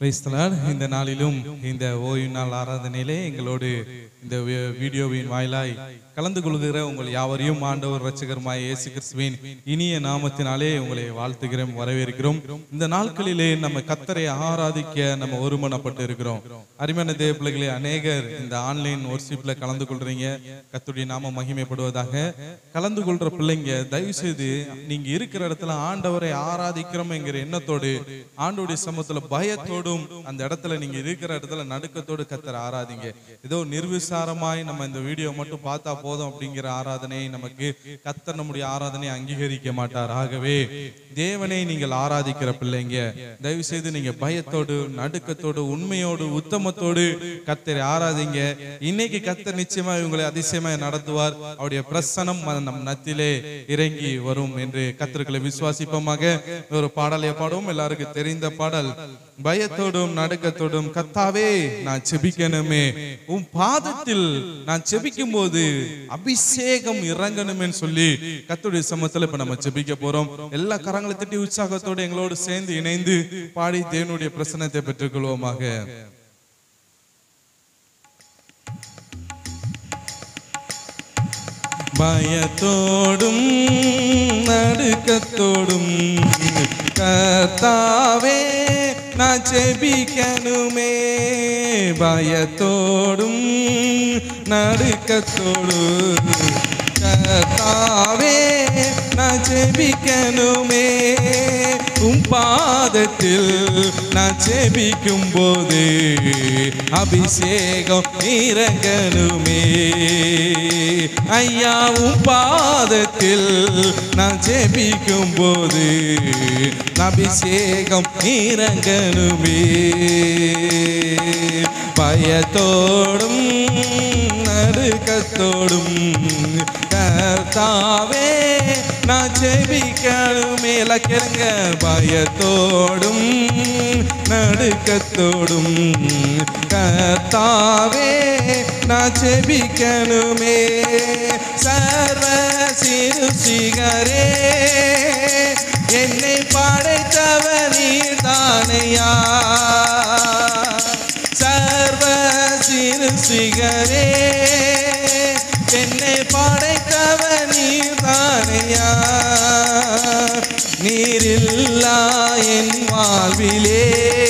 Praise the Lord. இந்த நாளிலும் இந்த ஓய்வு நாள் ஆராதனையிலே எங்களோடு இந்த வி- வீடியோவின் வாயிலாய் கலந்து கொள்கிற உங்கள் யாவரையும் ஆண்டவர் ரட்சகருமாய் இயேசு கிறிஸ்துவின் இனிய நாமத்தினாலே உங்களை வாழ்த்துகிறோம் வரவேற்கிறோம் இந்த நாட்களிலே நம்ம கத்தரை ஆராதிக்க நம்ம ஒருமனப்பட்டு இருக்கிறோம் அருமையான தேவ பிள்ளைகளே அநேகர் இந்த ஆன்லைன் ஒர்ஷிப்ல கலந்து கொள்றீங்க கத்துடைய நாம மகிமைப்படுவதாக கலந்து கொள்ற பிள்ளைங்க தயவு செய்து நீங்க இருக்கிற இடத்துல ஆண்டவரை ஆராதிக்கிறோம் என்கிற எண்ணத்தோடு ஆண்டோடைய சமூகத்துல பயத்தோடும் அந்த இடத்துல நீங்க இருக்கிற இடத்துல நடுக்கத்தோடு கத்தரை ஆராதிங்க ஏதோ நிர்விசாரமாய் நம்ம இந்த வீடியோ மட்டும் பார்த்தா போதும் அப்படிங்கிற ஆராதனை நமக்கு கத்தர் நம்முடைய ஆராதனை அங்கீகரிக்க மாட்டார் ஆகவே தேவனை நீங்கள் ஆராதிக்கிற பிள்ளைங்க தயவு செய்து நீங்க பயத்தோடு நடுக்கத்தோடு உண்மையோடு உத்தமத்தோடு கத்தரை ஆராதிங்க இன்னைக்கு கத்தர் நிச்சயமா இவங்களை அதிசயமாய் நடத்துவார் அவருடைய பிரசனம் நம் நத்திலே இறங்கி வரும் என்று கத்தர்களை விசுவாசிப்போமாக ஒரு பாடலை பாடுவோம் எல்லாருக்கும் தெரிந்த பாடல் பயத்தோடும் நடுக்கத்தோடும் கத்தாவே நான் செபிக்கணுமே உன் பாதத்தில் நான் செபிக்கும் போது அபிஷேகம் இறங்கணுமேன்னு சொல்லி கத்துடைய சமத்துல இப்ப நம்ம செபிக்க போறோம் எல்லா கரங்களை தட்டி உற்சாகத்தோடு எங்களோடு சேர்ந்து இணைந்து பாடி தேவனுடைய பிரசனத்தை பெற்றுக்கொள்வோமாக பயத்தோடும் நடுக்கத்தோடும் கர்த்தாவே நான் செபிக்கணுமே பயத்தோடும் நடுக்கத்தோடு கர்த்தாவே நான் ஜெபிக்கணுமே உம் பாதத்தில் நான் ஜெபிக்கும் போது அபிஷேகம் இறங்கணுமே ஐயா உம் பாதத்தில் நான் ஜெபிக்கும் போது அபிஷேகம் இறங்கணுமே பயத்தோடும் நடுக்கத்தோடும் கர்த்தாவே நான் ஜெபிக்கணுமே எல்லாம் கேளுங்க பயத்தோடும் நடுக்கத்தோடும் கர்த்தாவே நான் ஜெபிக்கணுமே சர்வ சிறுசிகரே என்னை படைத்தவர் நீர்தானையா சர்வ சிறுசிகரே என்னை படைத்தவர் நீர்தானையா நீரில்லா என் வாழ்விலே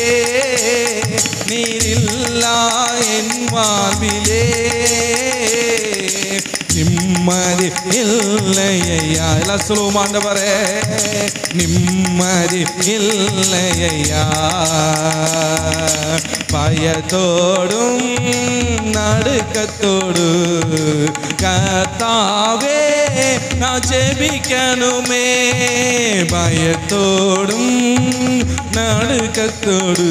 நீரில்லா என் வாழ்விலே நிம்மதி இல்லையா எல்லாம் சொல்லுவோம் ஆண்டவரே நிம்மதி இல்லையா பயத்தோடும் நடுக்கத்தோடு கத்தாவே நான் ஜெபிக்கணுமே பயத்தோடும் நடுக்கத்தோடு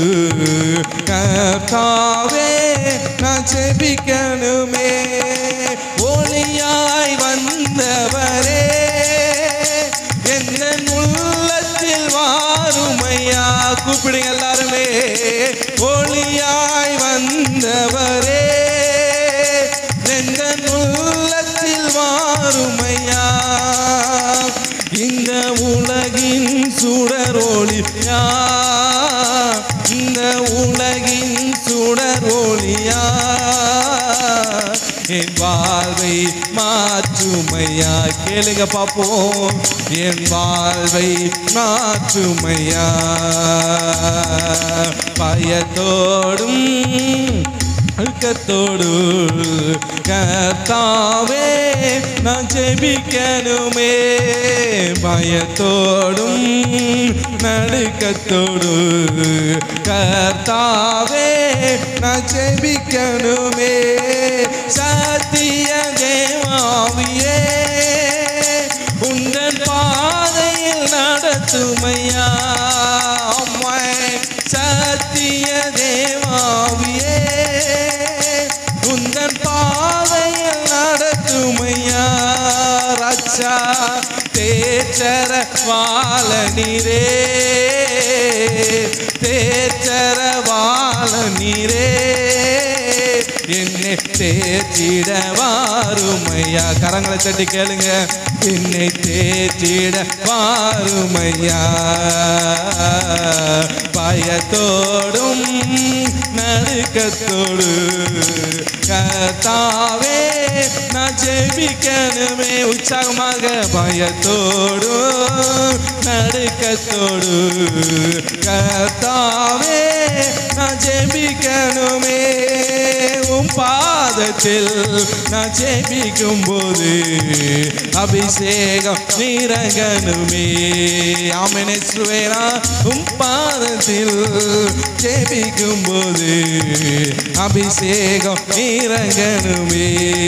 கத்தாவே நான் ஜெபிக்கணுமே ஒளியாய் வந்தவரே என்ன உள்ளத்தில் வாருமையா கூப்பிடுங்க எல்லாருமே ஒளியாய் வந்தவரே எந்த உள்ளத்தில் வாருமையா இந்த உலகின் சுடர் ஒளியா இந்த உலகின் சுடர் ஒளியா என் வாழ்வை மாற்றுமையா கேளுங்க பார்ப்போம் என் வாழ்வை மாற்றுமையா பயத்தோடும் அழுக்கத்தோடு கர்த்தாவே நான் ஜெபிக்கணுமே பயத்தோடும் நடுக்கத்தோடு கர்த்தாவே நான் ஜெபிக்கணுமே சத்திய தேவாவியே உந்தன் பாதையில் நடத்துமையா அம்மா சத்திய தேவாவியே உந்தன் பாதையில் நடத்துமையா ரச்சா தேச்சர வாழ நீரே தேச்சர வாழ நீரே என்னை தேற்றிட வாருமையா கரங்களை தட்டி கேளுங்க என்னை தேற்றிட வாருமையா பயத்தோடும் நடுக்கத்தோடு கத்தாவே நான் ஜெபிக்கணுமே உற்சாகமாக பயத்தோடு நடுக்கத்தோடு கத்தாவே நான் ஜெபிக்கணுமே உம் பாதத்தில் நான் ஜெபிக்கும் போது அபிஷேகம் நிறங்கணுமே ஆமெனே சுவேனா உம் பாதத்தில் ஜெபிக்கும் போது அபிஷேகம் நிறங்கணுமே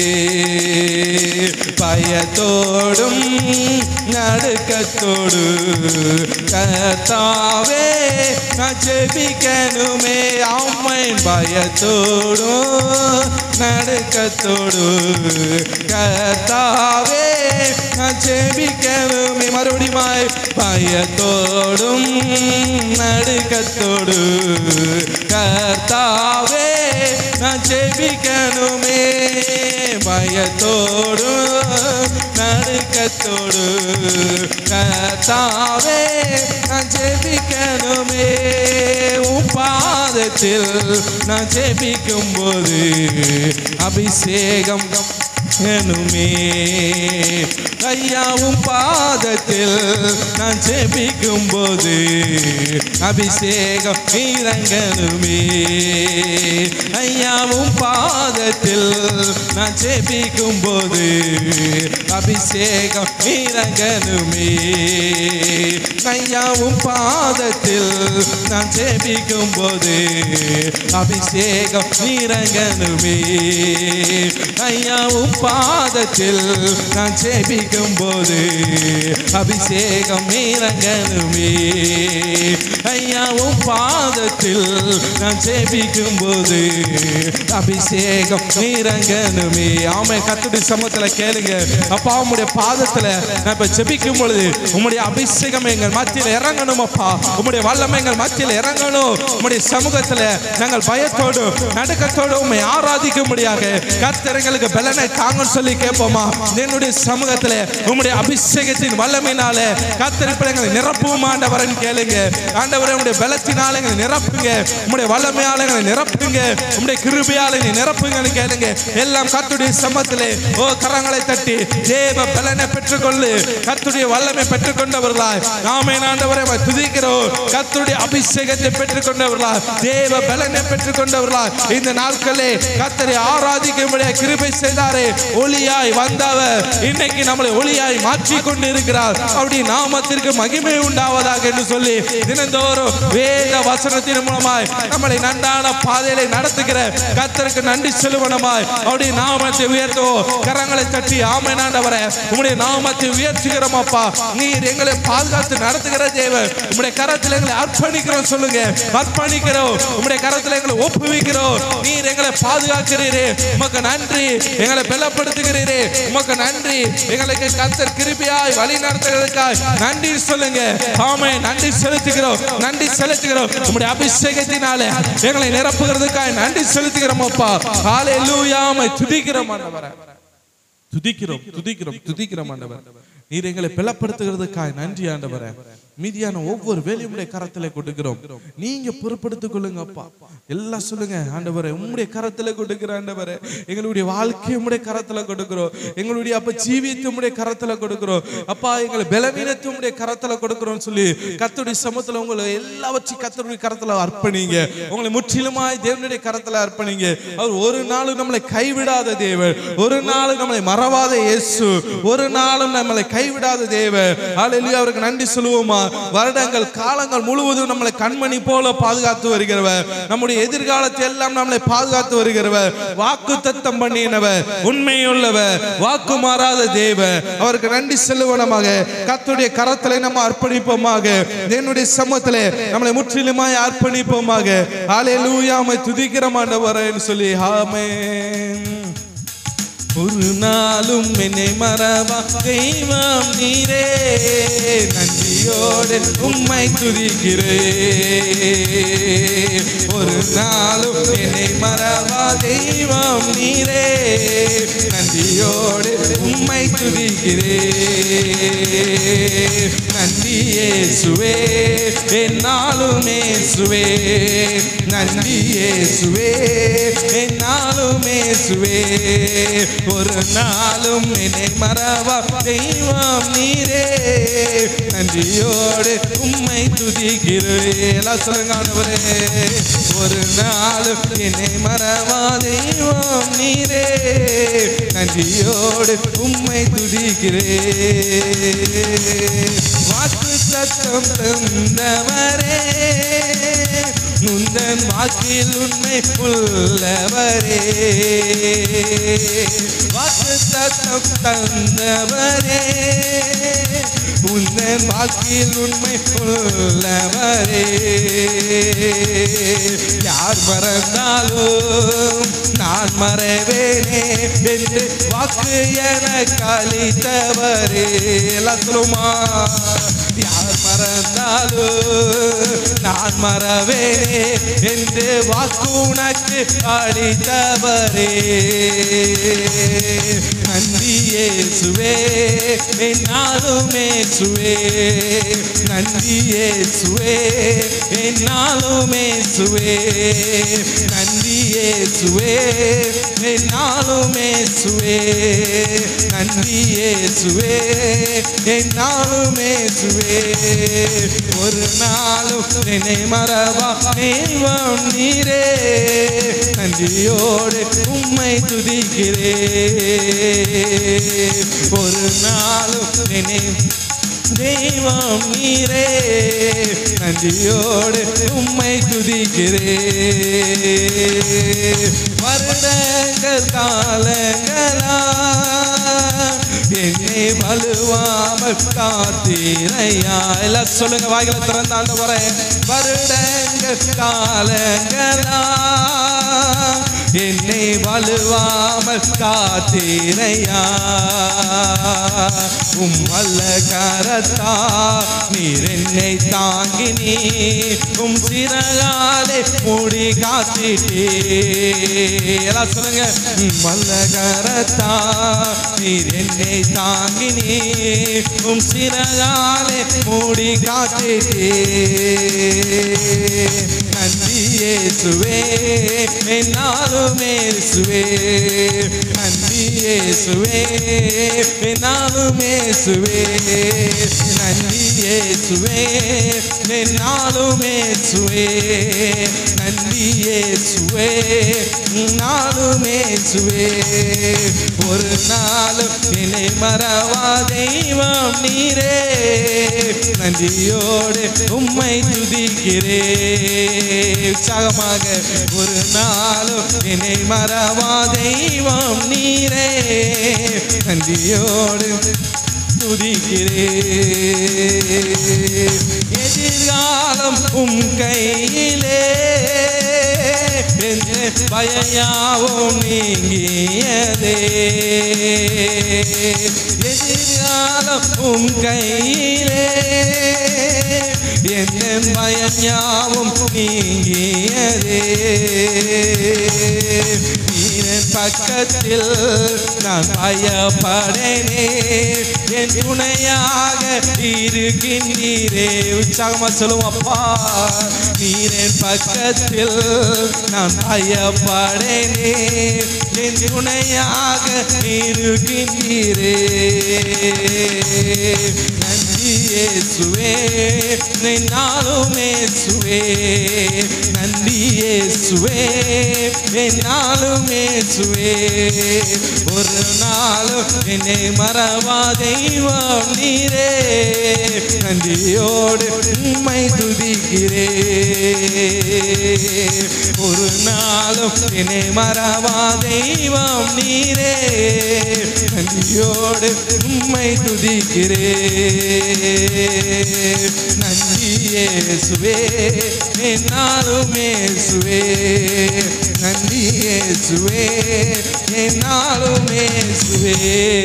பயத்தோடும் நடுக்கத்தோடு கத்தாவே நான் ஜெபிக்கணுமே அம்மன் பயத்தோடும் நடுக்கத்தோடு கத்தாவே நான் ஜெபிக்கணுமே மறுபடியும் பயத்தோடும் நடுக்கத்தோடு கர்த்தாவே நான் ஜெபிக்கணுமே பயத்தோடு நடுக்கத்தோடு கர்த்தாவே நான் ஜெபிக்கணுமே உன் பாதத்தில் நான் ஜெபிக்கும் போது அபிஷேகம் எனுமே ஐயாவும் பாதத்தில் நான் ஜெபிக்கும் போது அபிஷேகம் இறங்கணுமே ஐயாவும் பாதத்தில் நான் ஜெபிக்கும் போது அபிஷேகம் இறங்கணுமே ஐயாவும் பாதத்தில் நான் ஜெபிக்கும் போது அபிஷேகம் இறங்கணுமே ஐயாவும் பாதத்தில் நான் ஜெபிக்கும் போது அபிஷேகம் இறங்கணுமே ஐயாவும் பாதத்தில் நான் ஜெபிக்கும் போது அபிஷேகம் இறங்கணுமே ஆமை கத்துடி சமத்துல கேளுங்க அப்பா உம்முடைய பாதத்துல நான் இப்ப ஜெபிக்கும் பொழுது உம்முடைய அபிஷேகம் எங்கள் மத்தியில் இறங்கணும் அப்பா உம்முடைய வல்லமை எங்கள் மத்தியில் இறங்கணும் உம்முடைய சமூகத்துல நாங்கள் பயத்தோடு நடுக்கத்தோடு உண்மை ஆராதிக்க முடியாக கர்த்தர் எங்களுக்கு பலனை தாங்கன்னு சொல்லி கேட்போமா என்னுடைய சமூகத்துல உம்முடைய அபிஷேகத்தின் வல்லமையினால கர்த்தர் இப்ப எங்களை நிரப்பும் ஆண்டவரன் கேளுங்க ஆண்டவரே உம்முடைய பலத்தினால எங்களை நிரப்புங்க உம்முடைய வல்லமையால எங்களை நிரப்புங்க உம்முடைய கிருபையால எங்களை நிரப்புங்கன்னு கேளுங்க எல்லாம் கர்த்தருடைய சமத்திலே ஓ கரங்களை தட்டி தேவ பலனை பெற்றுக்கொள்ளு கர்த்தருடைய வல்லமை பெற்றுக்கொண்டவர்களாய் நாமே ஆண்டவரை துதிக்கிறோம் கர்த்தருடைய அபிஷேகத்தை பெற்றுக்கொண்டவர்களாய் தேவ பலனை பெற்றுக்கொண்டவர்களாய் இந்த நாட்களே கர்த்தரை ஆராதிக்கும்படியா கிருபை செய்தாரே ஒளியாய் வந்தவர் இன்னைக்கு நம்மளை ஒளியாய் மாற்றி கொண்டு இருக்கிறார் அப்படி நாமத்திற்கு மகிமை உண்டாவதாக என்று சொல்லி தினந்தோறும் வேத வசனத்தின் மூலமாய் நம்மளை நன்றான பாதையில நடத்துகிற கர்த்தருக்கு நன்றி செலுவனமாய் அப்படி நாமத்தை உயர்த்துவோம் கரங்களை தட்டி ஆமைனாண்டவரை உம்முடைய நாமத்தை உயர்த்துகிறோம் அப்பா நீர் எங்களை பாதுகாத்து நடத்துகிற தேவன் உம்முடைய கரத்தில் எங்களை அர்ப்பணிக்கிறோம் சொல்லுங்க அர்ப்பணிக்கிறோம் உம்முடைய கரத்தில் எங்களை ஒப்புவிக்கிறோம் நீர் எங்களை பாதுகாக்கிறீரே உமக்கு நன்றி எங்களை பலப்படுத்துகிறீரே உமக்கு நன்றி எங்களுக்கு கர்த்தர் கிருபியாய் வழி நடத்துகிறதுக்காய் நன்றி சொல்லுங்க ஆமே நன்றி செலுத்துகிறோம் நன்றி செலுத்துகிறோம் உம்முடைய அபிஷேகத்தினால எங்களை நிரப்புகிறதுக்காய் நன்றி செலுத்துகிறோம் அப்பா ஹalleluya துதிக்கிறோம் ஆண்டவரே துதிக்கிறோம் துதிக்கிறோம் துதிக்கிறோம் ஆண்டவர் நீர் எங்களை பிளப்படுத்துகிறதுக்காய் நன்றி ஆண்டவரே மீதியான ஒவ்வொரு வேலையும் உம்முடைய கரத்துல கொடுக்கிறோம் நீங்க பொறுப்படுத்திக் கொள்ளுங்க அப்பா எல்லாம் சொல்லுங்க ஆண்டவரே உம்முடைய கரத்துல கொடுக்கிற ஆண்டவரே எங்களுடைய வாழ்க்கையை உம்முடைய கரத்துல கொடுக்கிறோம் எங்களுடைய அப்ப ஜீவியத்தை உம்முடைய கரத்துல கொடுக்கிறோம் அப்பா எங்களை பலவீனத்தை உம்முடைய கரத்துல கொடுக்கிறோம் சொல்லி கர்த்தருடைய சமத்துல உங்களை எல்லாவற்றையும் கர்த்தருடைய கரத்துல அர்ப்பணிங்க உங்களை முற்றிலுமாய் தேவனுடைய கரத்துல அர்ப்பணிங்க அவர் ஒரு நாளும் நம்மளை கைவிடாத தேவன் ஒரு நாளும் நம்மளை மறவாத இயேசு ஒரு நாளும் நம்மளை கைவிடாத தேவன் ஹalleluya அவருக்கு நன்றி சொல்லுவோமா வருடங்கள் காலங்கள் முழுவதும் நம்மளை கண்மணி போல பாதுகாத்து வருகிறவர் நம்முடைய எதிர்காலத்தை எல்லாம் நம்மளை பாதுகாத்து வருகிறவர் வாக்கு தத்தம் பண்ணினவர் உண்மையுள்ளவர் வாக்கு மாறாத தேவன் அவருக்கு நன்றி செல்லுவனமாக கர்த்தருடைய கரத்திலே நம்ம அர்ப்பணிப்போமாக என்னுடைய சமூகத்திலே நம்மளை முற்றிலுமாய் அர்ப்பணிப்போமாக ஹalleluya உம்மை துதிக்கிற ஆண்டவரேன்னு சொல்லி ஆமென் ஒரு நாளும் என்னை மறவா தெய்வம் நீரே நன்றியோடு உம்மை துதிக்கிறே ஒரு நாளும் என்னை மறவா தெய்வம் நீரே நன்றியோடு உம்மை துதிக்கிறே நன்றி இயேசுவே என்னாலும் இயேசுவே நன்றி இயேசுவே என்னாலும் இயேசுவே ஒரு நாளும் என்னை மறவா தெய்வம் நீரே நன்றியோடு உம்மை துதிக்கிறேன் எல்லாம் சொல்லுங்க ஆண்டவரே ஒரு நாளும் என்னை மறவா தெய்வம் நீரே நன்றியோடு உம்மை துதிக்கிறேன் வாக்கு சத்தம் தந்தவரே முந்தன் வாக்கில் உண்மை உள்ளவரே வாக்கு சத்தம் தந்தவரே உந்தன் வாக்கில் உண்மை உள்ளவரே யார் மறந்தாலும் நான் மறவேனே என்று வாக்கு எனக்கு அளித்தவரே எல்லாம் சொல்லுமா யார் மறந்தாலும் நான் மறவேனே என்று வாக்கு உனக்கு அளித்தவரே நன்றி இயேசுவே என்னாலும் இயேசுவே நன்றி இயேசுவே என்னாலும் இயேசுவே நன்றி இயேசுவே என்னாலும் இயேசுவே நன்றி இயேசுவே என்னாலும் இயேசுவே ஒரு நாளும் என்னை மறவா தெய்வம் நீரே நன்றியோடு உம்மை துதிக்கிறே ஒரு நாளும் என்னை தெய்வம் நீரே நன்றியோடு உம்மை துதிக்கிறே வருடங்கள் காலங்களா என்னை வலுவாமல் காத்தீரையா எல்லாம் சொல்லுங்க வாய்களை திறந்த ஆண்டவரே வருடங்கள் காலங்களா என்னை வலுவாமல் காத்தீரையா உம் அல்ல கரத்தா நீர் என்னை தாங்கி நீ உம் சிறகாலே மூடி காத்திட்டே எல்லாம் சொல்லுங்க உம் அல்ல கரத்தா நீர் என்னை தாங்கி நீ உம் சிறகாலே மூடி காத்திட்டே நன்றி இயேசுவே என்னாலும் இயேசுவே நன்றி இயேசுவே என்னாலும் இயேசுவே நன்றி இயேசுவே என்னாலும் இயேசுவே நன்றி இயேசுவே நாளும் இயேசுவே ஒரு நாளும் என்னை மறவா தெய்வம் நீரே நன்றியோடு உம்மை துதிக்கிறே உற்சாகமாக ஒரு நாளும் என்னை மறவா தெய்வம் நீரே நன்றியோடு துதிக்கிறே எதிர்காலம் உம் கையிலே என்று பயயாவும் நீங்கியதே எதிர்காலம் உம் கையிலே என் பயம் யாவும் நீங்கியதே நீரன் பக்கத்தில் நான் பயப்படனே என் துணையாக இருக்கின்றீரே உற்சாகமா சொல்லுவோம் அப்பா நீரன் பக்கத்தில் நான் பயப்படனே என் துணையாக இருக்கின்றீரே நன்றி இயேசுவே நாளும் இயேசுவே நன்றி இயேசுவே நாளும் இயேசுவே ஒரு நாளும் என்னை மறவா தெய்வம் நீரே நன்றியோடு உம்மை துதிக்கிறே ஒரு நாளும் என்னை மறவா தெய்வம் நீரே நன்றியோடு உம்மை துதிக்கிறே நன்றி இயேசுவே என்னாலும் இயேசுவே நன்றி இயேசுவே என்னாலும் இயேசுவே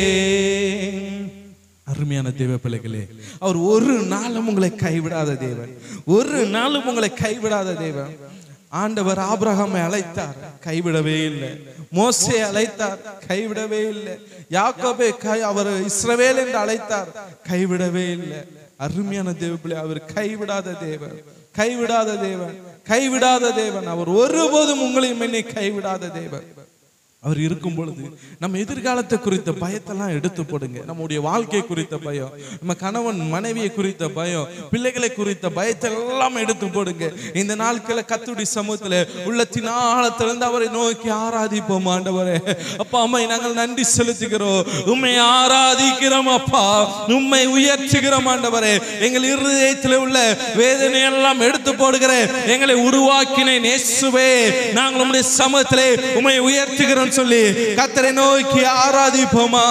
அருமையான தேவ பிள்ளைகளே அவர் ஒரு நாளும் உங்களை கைவிடாத தேவன் ஒரு நாளும் உங்களை கைவிடாத தேவன் ஆண்டவர் ஆபிரகாமை அழைத்தார் கைவிடவே இல்லை மோசே அழைத்தார் கைவிடவே இல்லை யாக்கோபை கை அவர் இஸ்ரவேல் என்று அழைத்தார் கைவிடவே இல்லை அருமையான தேவ பிள்ளை அவர் கைவிடாத தேவன் கைவிடாத தேவன் கைவிடாத தேவன் அவர் ஒருபோதும் உங்களையும் என்னை கைவிடாத தேவன் அவர் இருக்கும் பொழுது நம்ம எதிர்காலத்தை குறித்த பயத்தெல்லாம் எடுத்து போடுங்க நம்முடைய வாழ்க்கை குறித்த பயம் நம்ம கணவன் மனைவியை குறித்த பயம் பிள்ளைகளை குறித்த பயத்தை எல்லாம் எடுத்து போடுங்க இந்த நாட்கள கத்துடி சமூகத்துல உள்ளத்தின் ஆழத்திலிருந்து அவரை நோக்கி ஆராதிப்போம் ஆண்டவரே அப்பா அம்மை நாங்கள் நன்றி செலுத்துகிறோம் உண்மை ஆராதிக்கிறோம் அப்பா உண்மை உயர்த்துகிறோம் ஆண்டவரே எங்கள் இருதயத்தில் உள்ள வேதனை எல்லாம் எடுத்து போடுகிற எங்களை உருவாக்கின நேசுவே நாங்கள் உம்முடைய சமூகத்திலே உண்மை உயர்த்துகிறோம் சொல்லி கத்தரை நோக்கி ஆராதிப்போமா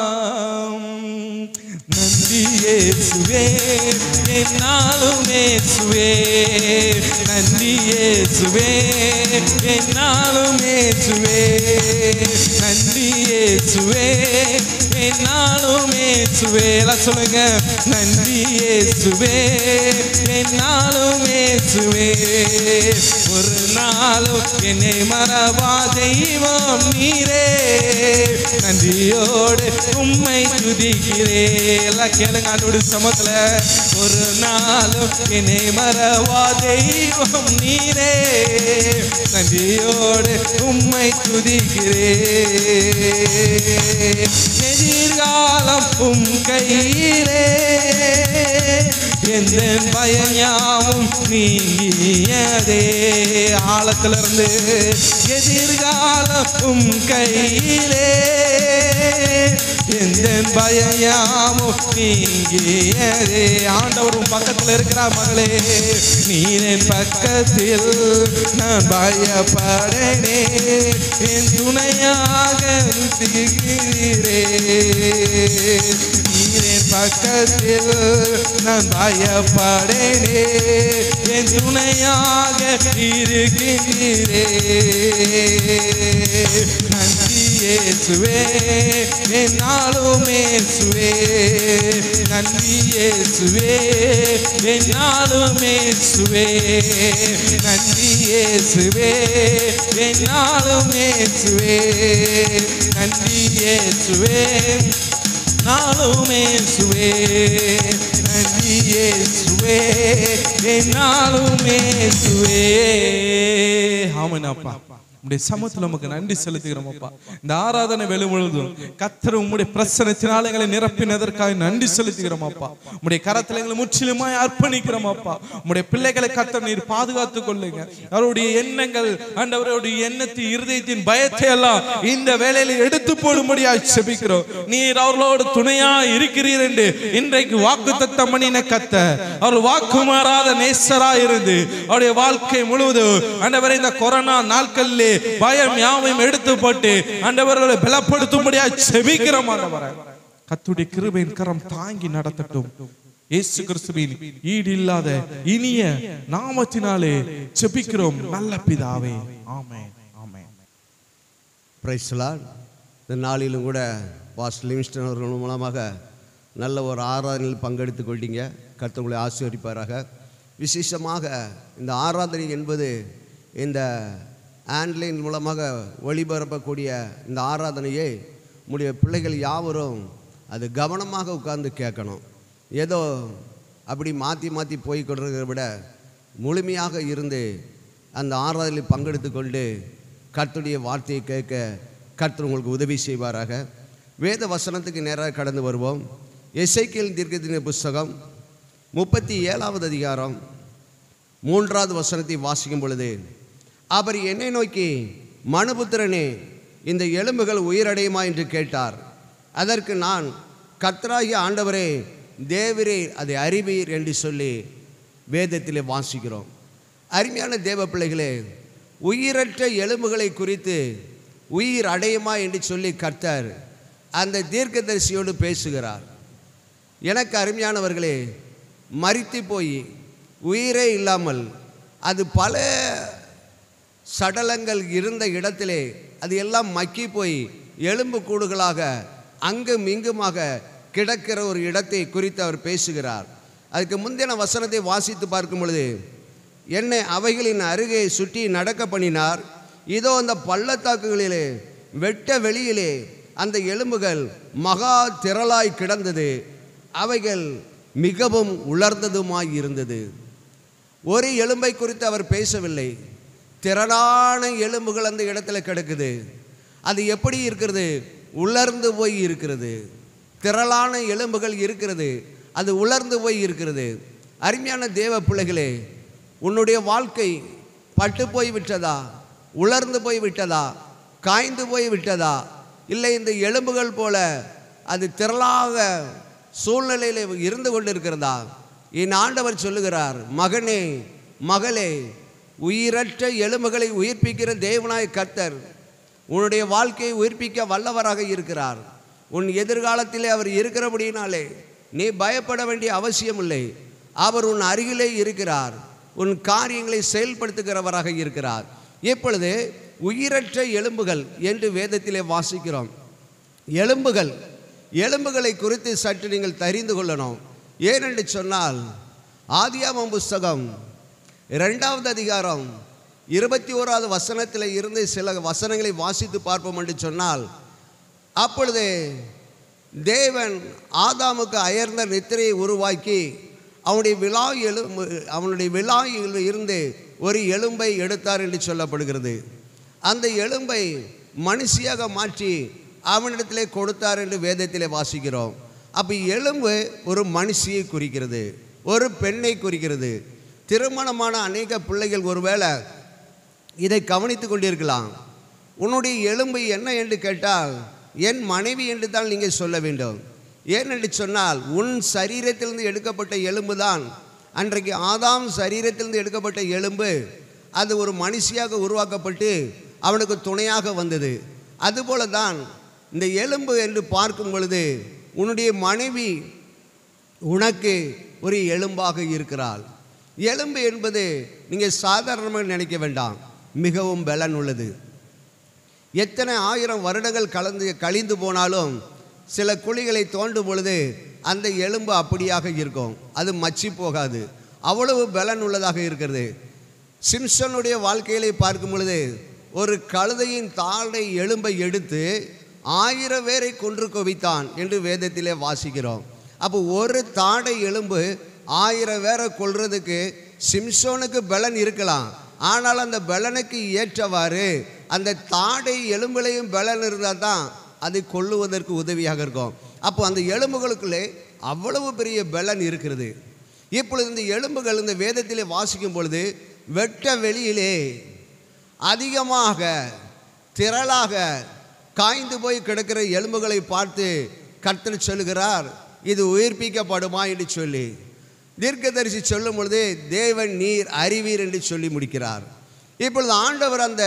நன்றி இயேசுவே என்னாலும் இயேசுவே நன்றி இயேசுவே என்னாலும் இயேசுவே நன்றி இயேசுவே என்னாலும் இயேசுவே எல்லாம் சொல்லுங்க நன்றி இயேசுவே என்னாலும் இயேசுவே ஒரு நாளும் என்னை மறவா தெய்வம் நீரே நன்றியோடு உம்மை துதிக்கிறே எல்லாம் கேளுங்க ஆண்டோடு சமத்துல ஒரு நாளும் என்னை மறவா தெய்வம் நீரே நன்றியோடு உம்மை துதிக்கிறே எதிர்காலம் உம் கையிலே எந்த பயம் யாவும் நீங்கியதே ஆழத்திலிருந்து எதிர்காலம் உம் கையிலே எந்த பயம் யாவும் நீங்கியதே ஆண்டவர் உன் பக்கத்தில் இருக்கிறார் மகளே நீரின் பக்கத்தில் நான் பயப்படனே என் துணையாக திகிறே நீரின் பக்கத்தில் நான் பயப்படனே என் துணையாக இருக்கின்றே நன்றி இயேசுவே என்னாலும் இயேசுவே நன்றி இயேசுவே என்னாலும் இயேசுவே நன்றி இயேசுவே என்னாலும் இயேசுவே நன்றி இயேசுவே நாளும் இயேசுவே நன்றி இயேசுவே என்னாலும் இயேசுவே ஆமாம் அப்பா உம்முடைய சமூகத்தில் நமக்கு நன்றி செலுத்துகிறோம் அப்பா இந்த ஆராதனை வெளிமுழுதும் கத்தர் உம்முடைய பிரசனத்தினால் எங்களை நிரப்பினதற்காக நன்றி செலுத்துகிறோம் அப்பா உம்முடைய கரத்தில் எங்களை முற்றிலுமாய் அர்ப்பணிக்கிறோம் அப்பா உம்முடைய பிள்ளைகளை கத்தர் நீர் பாதுகாத்துக் கொள்ளுங்க அவருடைய எண்ணங்கள் ஆண்டவருடைய எண்ணத்தின் இருதயத்தின் பயத்தை எல்லாம் இந்த வேலையில எடுத்து போடும்படியாய் செபிக்கிறோம் நீர் அவர்களோடு துணையா இருக்கிறீர் என்று இன்றைக்கு வாக்கு தத்தம் பண்ணின கத்த அவர் வாக்கு மாறாத நேசரா இருந்து அவருடைய வாழ்க்கை முழுவதும் ஆண்டவரை இந்த கொரோனா நாட்களிலே பயம் யாவையும் எடுத்து போட்டு ஆண்டவர்களை பலப்படுத்தும்படியா செபிக்கிறோம் ஆண்டவரை கத்துடைய கிருபையின் கரம் தாங்கி நடத்தட்டும் இயேசு கிறிஸ்துவின் ஈடு இல்லாத இனிய நாமத்தினாலே செபிக்கிறோம் நல்ல பிதாவே ஆமென் ஆமென் பிரைஸ்லால் இந்த நாளிலும் கூட பாஸ் லிவிங்ஸ்டன் அவர்கள் மூலமாக நல்ல ஒரு ஆராதனையில் பங்கெடுத்து கொண்டீங்க கர்த்தர் உங்களை ஆசீர்வதிப்பாராக விசேஷமாக இந்த ஆராதனை என்பது இந்த ஆன்லைன் மூலமாக ஒளிபரப்பக்கூடிய இந்த ஆராதனையை உடைய பிள்ளைகள் யாவரும் அது கவனமாக உட்கார்ந்து கேட்கணும் ஏதோ அப்படி மாற்றி மாற்றி போய் கொண்டிருக்கிறத விட முழுமையாக இருந்து அந்த ஆராதனையில் பங்கெடுத்து கொண்டு கர்த்தருடைய வார்த்தையை கேட்க கர்த்தர் உங்களுக்கு உதவி செய்வாராக வேத வசனத்துக்கு நேராக கடந்து வருவோம் எசைக்கியல் தீர்க்கதின புஸ்தகம் முப்பத்தி ஏழாவது அதிகாரம் மூன்றாவது வசனத்தை வாசிக்கும் பொழுது அவர் என்னை நோக்கி மனுபுத்திரனே இந்த எலும்புகள் உயிரடையுமா என்று கேட்டார் அதற்கு நான் கர்த்தராகிய ஆண்டவரே தேவரே அதை அறிவீர் என்று சொல்லி வேதத்திலே வாசிக்கிறோம் அருமையான தேவ பிள்ளைகளே உயிரற்ற எலும்புகளை குறித்து உயிர் அடையுமா என்று சொல்லி கர்த்தர் அந்த தீர்க்கதரிசியோடு பேசுகிறார் எனக்கு அருமையானவர்களே மரித்து போய் உயிரே இல்லாமல் அது பல சடலங்கள் இருந்த இடத்திலே அது எல்லாம் மக்கி போய் எலும்பு கூடுகளாக அங்கும் இங்குமாக கிடக்கிற ஒரு இடத்தை குறித்து அவர் பேசுகிறார் அதுக்கு முந்தின வசனத்தை வாசித்து பார்க்கும் பொழுது என்னை அவைகளின் அருகே சுற்றி நடக்க பண்ணினார் இதோ அந்த பள்ளத்தாக்குகளிலே வெட்ட வெளியிலே அந்த எலும்புகள் மகா திரளாய் கிடந்தது அவைகள் மிகவும் உலர்ந்ததுமாய் இருந்தது ஒரு எலும்பை குறித்து அவர் பேசவில்லை திரளான எலும்புகள் அந்த இடத்துல கிடக்குது அது எப்படி இருக்கிறது உலர்ந்து போய் இருக்கிறது திரளான எலும்புகள் இருக்கிறது அது உலர்ந்து போய் இருக்கிறது அருமையான தேவ பிள்ளைகளே உன்னுடைய வாழ்க்கை பட்டு போய் விட்டதா உலர்ந்து போய் விட்டதா காய்ந்து போய் விட்டதா இல்லை இந்த எலும்புகள் போல அது திரளாக சூழ்நிலையில் இருந்து கொண்டிருக்கிறதா என் ஆண்டவர் சொல்லுகிறார் மகனே மகளே உயிரற்ற எலும்புகளை உயிர்ப்பிக்கிற தேவனாய் கர்த்தர் உன்னுடைய வாழ்க்கையை உயிர்ப்பிக்க வல்லவராக இருக்கிறார் உன் எதிர்காலத்திலே அவர் இருக்கிறபடியினாலே நீ பயப்பட வேண்டிய அவசியம் இல்லை அவர் உன் அருகிலே இருக்கிறார் உன் காரியங்களை செயல்படுத்துகிறவராக இருக்கிறார் இப்பொழுது உயிரற்ற எலும்புகள் என்று வேதத்திலே வாசிக்கிறோம் எலும்புகள் எலும்புகளை குறித்து சற்று நீங்கள் தெரிந்து கொள்ளணும் ஏனென்று சொன்னால் ஆதியாமம் புஸ்தகம் இரண்டாவது அதிகாரம் இருபத்தி ஓராவது வசனத்தில் இருந்து சில வசனங்களை வாசித்து பார்ப்போம் என்று சொன்னால் அப்பொழுது தேவன் ஆதாமுக்கு அயர்ந்த நித்திரையை உருவாக்கி அவனுடைய விழா எலும்பு அவனுடைய விழாயில் இருந்து ஒரு எலும்பை எடுத்தார் என்று சொல்லப்படுகிறது அந்த எலும்பை மனுஷியாக மாற்றி அவனிடத்திலே கொடுத்தார் என்று வேதத்திலே வாசிக்கிறோம் அப்போ எலும்பு ஒரு மனுஷியை குறிக்கிறது ஒரு பெண்ணை குறிக்கிறது திருமணமான அநேக பிள்ளைகள் ஒருவேளை இதை கவனித்து கொண்டிருக்கலாம் உன்னுடைய எலும்பு என்ன என்று கேட்டால் என் மனைவி என்று தான் நீங்கள் சொல்ல வேண்டும் ஏனென்று சொன்னால் உன் சரீரத்திலிருந்து எடுக்கப்பட்ட எலும்பு தான் அன்றைக்கு ஆதாம் சரீரத்திலிருந்து எடுக்கப்பட்ட எலும்பு அது ஒரு மனுஷியாக உருவாக்கப்பட்டு அவனுக்கு துணையாக வந்தது அதுபோல தான் இந்த எலும்பு என்று பார்க்கும் பொழுது உன்னுடைய மனைவி உனக்கு ஒரு எலும்பாக இருக்கிறாள் எலும்பு என்பது நீங்கள் சாதாரணமாக நினைக்க வேண்டாம் மிகவும் பலன் உள்ளது எத்தனை ஆயிரம் வருடங்கள் கலந்து கழிந்து போனாலும் சில குழிகளை தோண்டும் பொழுது அந்த எலும்பு அப்படியாக இருக்கும் அது மச்சி போகாது அவ்வளவு பலன் உள்ளதாக இருக்கிறது சிம்சனுடைய வாழ்க்கையிலே பார்க்கும் பொழுது ஒரு கழுதையின் தாழை எலும்பை எடுத்து ஆயிரம் பேரை கொன்று குவித்தான் என்று வேதத்திலே வாசிக்கிறோம் அப்போ ஒரு தாடை எலும்பு ஆயிரம் பேரை கொல்றதுக்கு சிம்சோனுக்கு பலன் இருக்கலாம் ஆனால் அந்த பலனுக்கு ஏற்றவாறு அந்த தாடை எலும்புலையும் பலன் இருந்தால் தான் அதை கொல்லுவதற்கு உதவியாக இருக்கும் அப்போ அந்த எலும்புகளுக்குள்ளே அவ்வளவு பெரிய பலன் இருக்கிறது இப்பொழுது இந்த எலும்புகள் இந்த வேதத்திலே வாசிக்கும் பொழுது வெட்ட வெளியிலே அதிகமாக திரளாக காய்ந்து போய் கிடக்கிற எலும்புகளை பார்த்து கர்த்தர் சொல்லுகிறார் இது உயிர்ப்பிக்கப்படுமா என்று சொல்லி தீர்க்கதரிசி சொல்லும் பொழுது தேவன் நீர் அறிவீர் என்று சொல்லி முடிக்கிறார் இப்பொழுது ஆண்டவர் அந்த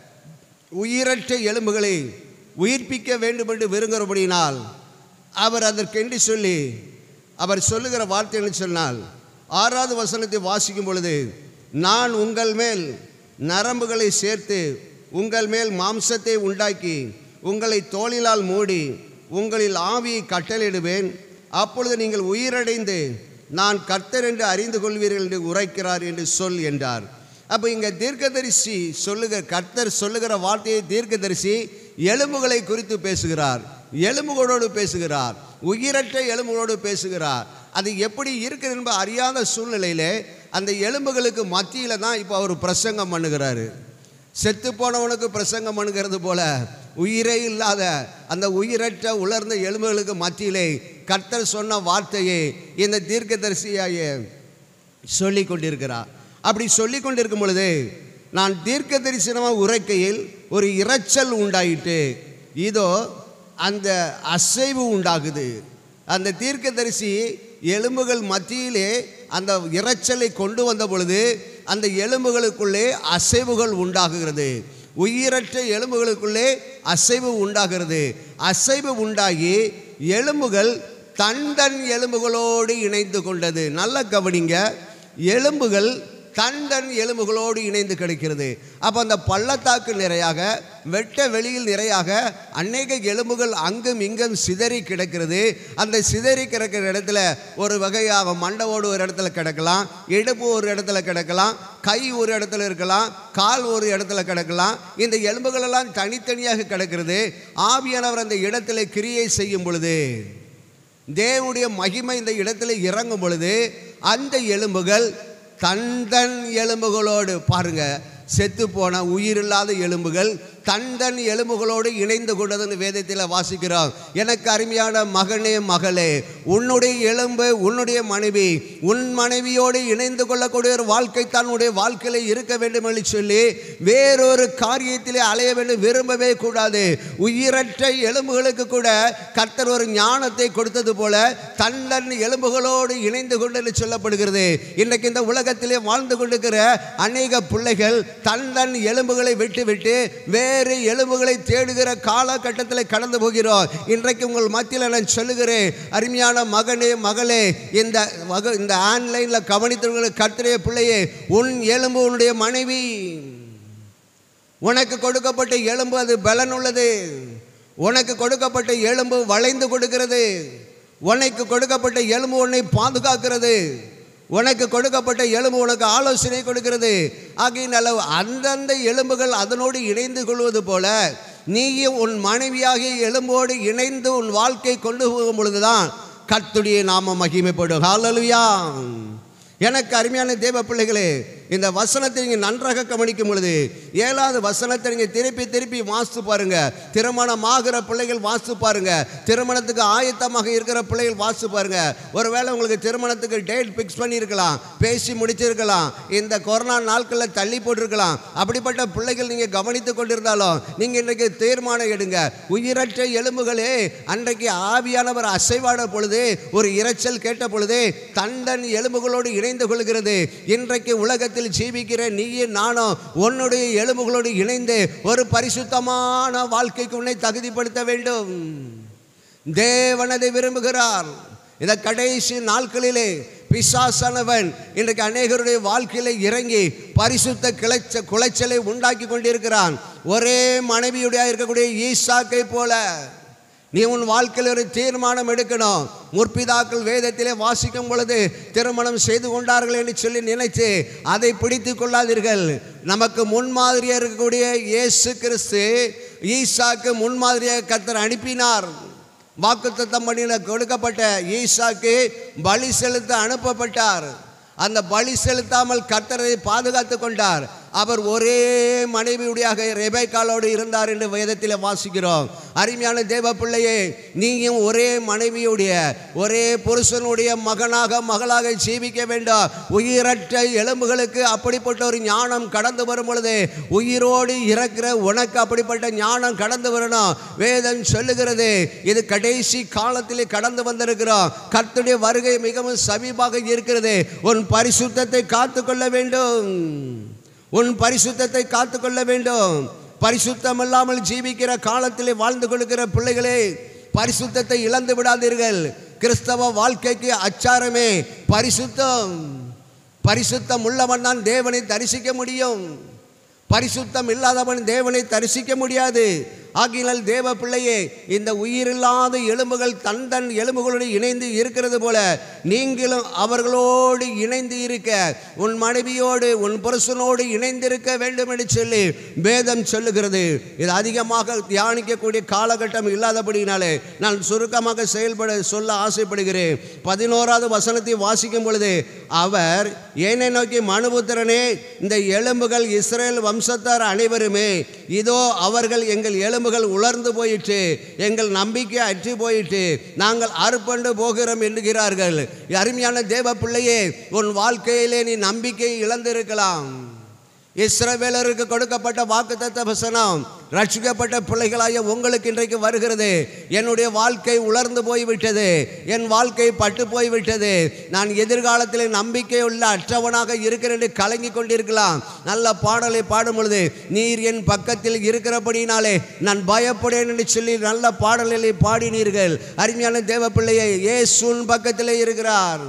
உயிரற்ற எலும்புகளை உயிர்ப்பிக்க வேண்டும் என்று விரும்புகிறபடியினால் அவர் அதற்கென்று சொல்லி அவர் சொல்லுகிற வார்த்தை என்று சொன்னால் ஆறாவது வசனத்தை வாசிக்கும் பொழுது நான் உங்கள் மேல் நரம்புகளை சேர்த்து உங்கள் மேல் மாம்சத்தை உண்டாக்கி உங்களை தோளிலால் மூடி உங்களில் ஆவியை கட்டளையிடுவேன் அப்பொழுது நீங்கள் உயிரடைந்து நான் கர்த்தர் என்று அறிந்து கொள்வீர்கள் என்று உரைக்கிறார் என்று சொல் என்றார் அப்போ இங்கே தீர்க்கதரிசி சொல்லுகிற கர்த்தர் சொல்லுகிற வார்த்தையை தீர்க்கதரிசி எலும்புகளை குறித்து பேசுகிறார் எலும்புகளோடு பேசுகிறார் உயிரற்ற எலும்புகளோடு பேசுகிறார் அது எப்படி இருக்குது என்பது அறியாத சூழ்நிலையிலே அந்த எலும்புகளுக்கு மத்தியில் தான் இப்போ அவர் பிரசங்கம் பண்ணுகிறாரு செத்து போனவனுக்கு பிரசங்கம் பண்ணுகிறது போல உயிரே இல்லாத அந்த உயிரற்ற உலர்ந்த எலும்புகளுக்கு மத்தியிலே கர்த்தர் சொன்ன வார்த்தையை இந்த தீர்க்கதரிசியாய சொல்லி கொண்டிருக்கிறார் அப்படி சொல்லி கொண்டிருக்கும் பொழுது நான் தீர்க்க தரிசனமாக உரைக்கையில் ஒரு இரைச்சல் உண்டாயிட்டு இதோ அந்த அசைவு உண்டாகுது அந்த தீர்க்கதரிசி எலும்புகள் மத்தியிலே அந்த இரைச்சலை கொண்டு வந்த பொழுது அந்த எலும்புகளுக்குள்ளே அசைவுகள் உண்டாகுகிறது உயிரற்ற எலும்புகளுக்குள்ளே அசைவு உண்டாகிறது அசைவு உண்டாகி எலும்புகள் தன் தன் எலும்புகளோடு இணைந்து கொண்டது நல்ல கவனிங்க எலும்புகள் தன் தன் எலும்புகளோடு இணைந்து கிடைக்கிறது அப்போ அந்த பள்ளத்தாக்கு நிறையாக வெட்ட வெளியில் நிறையாக அநேக எலும்புகள் அங்கும் இங்கும் சிதறி கிடக்கிறது அந்த சிதறி கிடக்கிற இடத்துல ஒரு வகையாக மண்டவோடு ஒரு இடத்துல கிடக்கலாம் இடுப்பு ஒரு இடத்துல கிடக்கலாம் கை ஒரு இடத்துல இருக்கலாம் கால் ஒரு இடத்துல கிடக்கலாம் இந்த எலும்புகள் எல்லாம் தனித்தனியாக கிடக்கிறது ஆவியானவர் அந்த இடத்துல கிரியை செய்யும் பொழுது தேவனுடைய மகிமை இந்த இடத்துல இறங்கும் பொழுது அந்த எலும்புகள் தன் தன் எலும்புகளோடு பாருங்க செத்து போன உயிரில்லாத எலும்புகள் தன் தன் எலும்புகளோடு இணைந்து கொண்டதுன்னு வேதத்தில் வாசிக்கிறோம் எனக்கு அருமையான மகனே மகளே உன்னுடைய எலும்பு உன்னுடைய மனைவி உன் மனைவியோடு இணைந்து கொள்ளக்கூடிய ஒரு வாழ்க்கை தன்னுடைய வாழ்க்கையில் இருக்க வேண்டும் என்று சொல்லி வேறொரு காரியத்திலே அலைய வேண்டும் விரும்பவே கூடாது உயிரற்ற எலும்புகளுக்கு கூட கர்த்தர் ஒரு ஞானத்தை கொடுத்தது போல தன் தன் எலும்புகளோடு இணைந்து கொண்டு என்று சொல்லப்படுகிறது இன்றைக்கு இந்த உலகத்திலே வாழ்ந்து கொண்டிருக்கிற அநேக பிள்ளைகள் தன் தன் எலும்புகளை விட்டு விட்டு வேறு எலும்புகளை தேடுகிற காலகட்டத்தில் கடந்து போகிறோம் இன்றைக்கு உங்கள் மத்தியில் நான் சொல்லுகிறேன் அருமையான மகனே மகளே இந்த வக இந்த ஆன்லைனில் கவனித்தவர்களுக்கு கர்த்தரைய பிள்ளையே உன் எலும்பு உன்னுடைய மனைவி உனக்கு கொடுக்கப்பட்ட எலும்பு அது பலன் உள்ளது உனக்கு கொடுக்கப்பட்ட எலும்பு வளைந்து கொடுக்கிறது உனக்கு கொடுக்கப்பட்ட எலும்பு உன்னை பாதுகாக்கிறது உனக்கு கொடுக்கப்பட்ட எலும்பு உனக்கு ஆலோசனை கொடுக்கிறது ஆகையினால அந்தந்த எலும்புகள் அதனோடு இணைந்து கொள்வது போல நீயும் உன் மனைவியாகிய எலும்போடு இணைந்து உன் வாழ்க்கை கொண்டு போகும் பொழுதுதான் கர்த்துடைய நாம மகிமைப்படும் ஹalleluya எனக்கு அருமையான தேவ பிள்ளைகளே இந்த வசனத்தை நீங்கள் நன்றாக கவனிக்கும் பொழுது ஏழாவது வசனத்தை நீங்கள் திருப்பி திருப்பி வாசித்து பாருங்க திருமணம் ஆகிற பிள்ளைகள் வாசித்து பாருங்க திருமணத்துக்கு ஆயத்தமாக இருக்கிற பிள்ளைகள் வாசித்து பாருங்க ஒருவேளை உங்களுக்கு திருமணத்துக்கு டேட் ஃபிக்ஸ் பண்ணியிருக்கலாம் பேசி முடிச்சிருக்கலாம் இந்த கொரோனா நாட்களில் தள்ளி போட்டிருக்கலாம் அப்படிப்பட்ட பிள்ளைகள் நீங்கள் கவனித்து கொண்டிருந்தாலும் நீங்கள் இன்றைக்கு தீர்மானம் எடுங்க உயிரற்ற எலும்புகளே அன்றைக்கு ஆவியானவர் அசைவாட பொழுது ஒரு இரைச்சல் கேட்ட பொழுது தண்டன் எலும்புகளோடு இணைந்து கொள்கிறது இன்றைக்கு உலகத்தில் ஜீவிக்கிற நீயும் நானும் உன்னுடைய எலும்புகளோடு இணைந்து ஒரு பரிசுத்தமான வாழ்க்கைக்கு உன்னை தகுதிப்படுத்த வேண்டும் தேவன் அதை விரும்புகிறார் இந்த கடைசி நாட்களிலே பிசாசானவன் இன்றைக்கு அநேகருடைய வாழ்க்கையில இறங்கி பரிசுத்த கிளைச்ச குலைச்சலை உண்டாக்கி கொண்டிருக்கிறான் ஒரே மனைவியுடைய இருக்கக்கூடிய ஈசாக்கை போல நீ உன் வாழ்க்கையில் ஒரு தீர்மானம் எடுக்கணும் முற்பிதாக்கள் வேதத்திலே வாசிக்கும் பொழுது திருமணம் செய்து கொண்டார்கள் என்று சொல்லி நினைத்து அதை பிடித்து கொள்ளாதீர்கள் நமக்கு முன்மாதிரியாக இருக்கக்கூடிய இயேசு கிறிஸ்து ஈசாக்கு முன்மாதிரியாக கத்தர் அனுப்பினார் வாக்குத்தத்தம் பண்ணின கொடுக்கப்பட்ட ஈசாக்கு பலி செலுத்த அனுப்பப்பட்டார் அந்த பலி செலுத்தாமல் கர்த்தரை பாதுகாத்து கொண்டார் அவர் ஒரே மனைவியுடையாக ரெபேக்காலோடு இருந்தார் என்று வேதத்தில் வாசிக்கிறோம் அருமையான தேவ பிள்ளையே நீயும் ஒரே மனைவியுடைய ஒரே புருஷனுடைய மகனாக மகளாக ஜீவிக்க வேண்டும் உயிரற்ற எலும்புகளுக்கு அப்படிப்பட்ட ஒரு ஞானம் கடந்து வரும் பொழுது உயிரோடு இறக்கிற உனக்கு அப்படிப்பட்ட ஞானம் கடந்து வரணும் வேதம் சொல்லுகிறது இது கடைசி காலத்திலே கடந்து வந்திருக்கிறோம் கர்த்தருடைய வருகை மிகவும் சமீபமாக இருக்கிறது உன் பரிசுத்தத்தை காத்துக்கொள்ள வேண்டும் உன் பரிசுத்தத்தை காத்துக்கொள்ள வேண்டும் பரிசுத்தம் இல்லாமல் ஜீவிக்கிற காலத்திலே வாழ்ந்து கொள்கிற பிள்ளைகளே பரிசுத்தத்தை இழந்து விடாதீர்கள் கிறிஸ்தவ வாழ்க்கைக்கு அச்சாரமே பரிசுத்தம் பரிசுத்தம் உள்ளவன் தான் தேவனை தரிசிக்க முடியும் பரிசுத்தம் இல்லாதவன் தேவனை தரிசிக்க முடியாது ஆகினால் தேவ பிள்ளையே இந்த உயிரில்லாத எலும்புகள் தன் தன் எலும்புகளோடு இணைந்து இருக்கிறது போல நீங்களும் அவர்களோடு இணைந்து இருக்க உன் மனைவியோடு உன் புருஷனோடு இணைந்திருக்க வேண்டும் என்று சொல்லி வேதம் சொல்லுகிறது இது அதிகமாக தியானிக்கக்கூடிய காலகட்டம் இல்லாதபடினாலே நான் சுருக்கமாக செயல்பட சொல்ல ஆசைப்படுகிறேன் பதினோராவது வசனத்தை வாசிக்கும் பொழுது அவர் ஏனை நோக்கி மனுபுத்திரனே இந்த எலும்புகள் இஸ்ரேல் வம்சத்தார் அனைவருமே இதோ அவர்கள் எங்கள் எலும்புகள் உலர்ந்து போயிற்று எங்கள் நம்பிக்கை அற்று போயிற்று நாங்கள் அறுப்பண்டு போகிறோம் என்கிறார்கள் அருமையான தேவ பிள்ளையே உன் வாழ்க்கையிலே நீ நம்பிக்கை இழந்திருக்கலாம் இஸ்ரவேலருக்கு கொடுக்கப்பட்ட வாக்குத்தத்த வசனம் ரட்சிக்கப்பட்ட பிள்ளைகளாய உங்களுக்கு இன்றைக்கு வருகிறது என்னுடைய வாழ்க்கை உலர்ந்து போய்விட்டது என் வாழ்க்கை பட்டு போய்விட்டது நான் எதிர்காலத்தில் நம்பிக்கை உள்ள அற்றவனாக இருக்கிறேன் என்று கலங்கி கொண்டிருக்கலாம் நல்ல பாடலை பாடும் பொழுது நீர் என் பக்கத்தில் இருக்கிறபடினாலே நான் பயப்படேன் என்று சொல்லி நல்ல பாடல்களை பாடினீர்கள் அருமையான தேவ பிள்ளையை ஏசுன் பக்கத்திலே இருக்கிறார்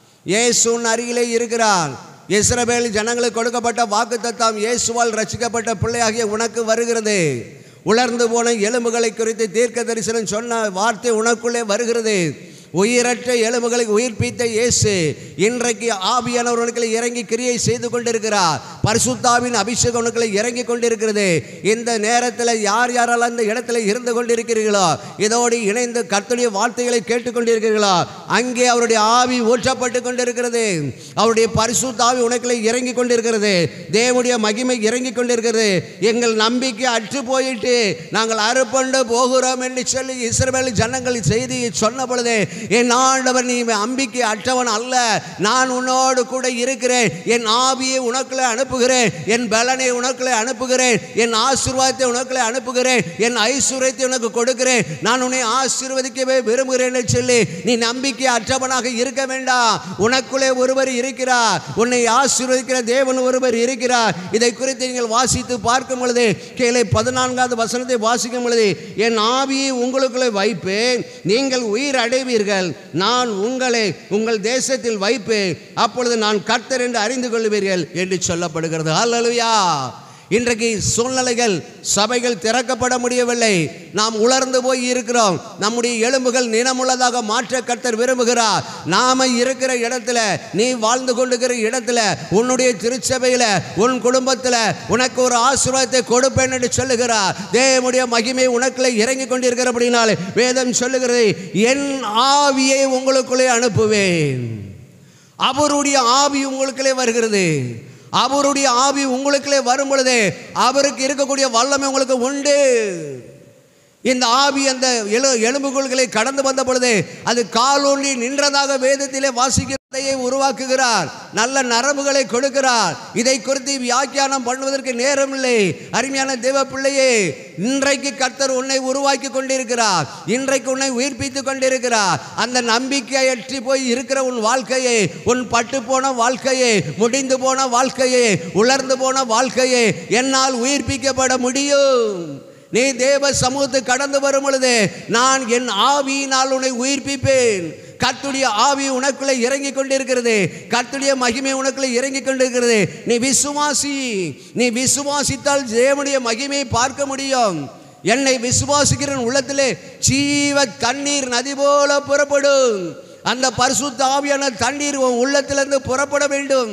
ஏசுன் அருகிலே இருக்கிறார் இஸ்ரவேல் ஜனங்களுக்கு கொடுக்கப்பட்ட வாக்குத்தத்தம் இயேசுவால் ரசிக்கப்பட்ட பிள்ளையாகிய உனக்கு வருகிறது உலர்ந்து போன எலும்புகளை குறித்து தீர்க்க தரிசனம் சொன்ன வார்த்தை உனக்குள்ளே வருகிறது உயிரற்ற எலும்புகளை உயிர்ப்பித்த இயேசு இன்றைக்கு ஆவியானவர்களுக்கு இறங்கி கிரியை செய்து கொண்டிருக்கிறார் பரிசுத்தாவின் அபிஷேகம் உனக்குள்ள இறங்கி கொண்டிருக்கிறது இந்த நேரத்தில் யார் யாரெல்லாம் இந்த இடத்துல இருந்து கொண்டிருக்கிறீர்களோ இதோடு இணைந்து கர்த்தருடைய வார்த்தைகளை கேட்டுக்கொண்டிருக்கிறீர்களோ அங்கே அவருடைய ஆவி ஊற்றப்பட்டு கொண்டிருக்கிறது அவருடைய பரிசுத்த ஆவி உனக்குள்ள இறங்கி கொண்டிருக்கிறது தேவனுடைய மகிமை இறங்கி கொண்டிருக்கிறது எங்கள் நம்பிக்கை அற்று போயிட்டு நாங்கள் அறுப்பண்டு போகிறோம் என்று சொல்லி இஸ்ரவேல் ஜனங்கள் செய்தியை சொன்ன பொழுது என் ஆண்டவர் நீ அம்பிக்கை அற்றவன் அல்ல நான் உன்னோடு கூட இருக்கிறேன் என் ஆவியை உனக்குள்ளே அனுப்புகிறேன் என் பலனை உனக்குள்ளே அனுப்புகிறேன் என் ஆசீர்வாதத்தை உனக்குள்ளே அனுப்புகிறேன் என் ஐஸ்வர்யத்தை உனக்கு கொடுக்கிறேன் நான் உன்னை ஆசீர்வதிக்கவே விரும்புகிறேன் என்று சொல்லி நீ நம்பிக்கை அற்றவனாக இருக்க வேண்டாம் உனக்குள்ளே ஒருவர் இருக்கிறார் உன்னை ஆசீர்வதிக்கிற தேவன் ஒருவர் இருக்கிறார் இதை குறித்து நீங்கள் வாசித்து பார்க்கும் பொழுது கீழே பதினான்காவது வசனத்தை வாசிக்கும் பொழுது என் ஆவியை உங்களுக்குள்ளே வைப்பேன் நீங்கள் உயிர் அடைவீர்கள் நான் உங்களை உங்கள் தேசத்தில் வைப்பேன் அப்பொழுது நான் கர்த்தர் என்று அறிந்து கொள்வீர்கள் என்று சொல்லப்படுகிறது ஹalleluya இன்றைக்கு சூழ்நிலைகள் சபைகள் திறக்கப்பட முடியவில்லை நாம் உலர்ந்து போய் இருக்கிறோம் நம்முடைய எலும்புகள் நினமுள்ளதாக மாற்ற கர்த்தர் விரும்புகிறார் நாம இருக்கிற இடத்துல நீ வாழ்ந்து கொண்டிருக்கிற இடத்துல உன்னுடைய திருச்சபையில உன் குடும்பத்துல உனக்கு ஒரு ஆசீர்வாதத்தை கொடுப்பேன் என்று சொல்லுகிறார் தேவனுடைய மகிமை உனக்குள்ளே இறங்கி கொண்டிருக்கிறபடினாலே வேதம் சொல்லுகிறது என் ஆவியை உங்களுக்குள்ளே அனுப்புவேன் அவருடைய ஆவி உங்களுக்குள்ளே வருகிறது அவருடைய ஆவி உங்களுக்குள்ளே வரும் பொழுது அவருக்கு இருக்கக்கூடிய வல்லமை உங்களுக்கு உண்டு இந்த ஆவி அந்த எழு எலும்புகள்களை கடந்து வந்த பொழுது அது காலூன்றி நின்றதாக வேதத்திலே வாசிக்கிறதையை உருவாக்குகிறார் நல்ல நரம்புகளை கொடுக்கிறார் இதை குறித்து வியாக்கியானம் பண்ணுவதற்கு நேரமில்லை அருமையான தேவ பிள்ளையே இன்றைக்கு கர்த்தர் உன்னை உருவாக்கி கொண்டிருக்கிறார் இன்றைக்கு உன்னை உயிர்ப்பித்து கொண்டிருக்கிறார் அந்த நம்பிக்கையற்றி போய் இருக்கிற உன் வாழ்க்கையை உன் பட்டு போன வாழ்க்கையை முடிந்து போன வாழ்க்கையை உலர்ந்து போன வாழ்க்கையை என்னால் உயிர்ப்பிக்கப்பட முடியும் நீ தேவ சமூகத்துக்கு கடந்து வரும் பொழுது நான் என் ஆவியினால் உன்னை உயிர்ப்பிப்பேன் கர்த்துடைய ஆவி உனக்குள்ளே இறங்கி கொண்டிருக்கிறது கர்த்துடைய மகிமை உனக்குள்ளே இறங்கி கொண்டிருக்கிறது நீ விசுவாசி நீ விசுவாசித்தால் தேவனுடைய மகிமையை பார்க்க முடியும் என்னை விசுவாசிக்கிற உள்ளத்திலே ஜீவ தண்ணீர் நதி போல புறப்படும் அந்த பரிசுத்த ஆவியான தண்ணீர் உன் உள்ளத்திலிருந்து புறப்பட வேண்டும்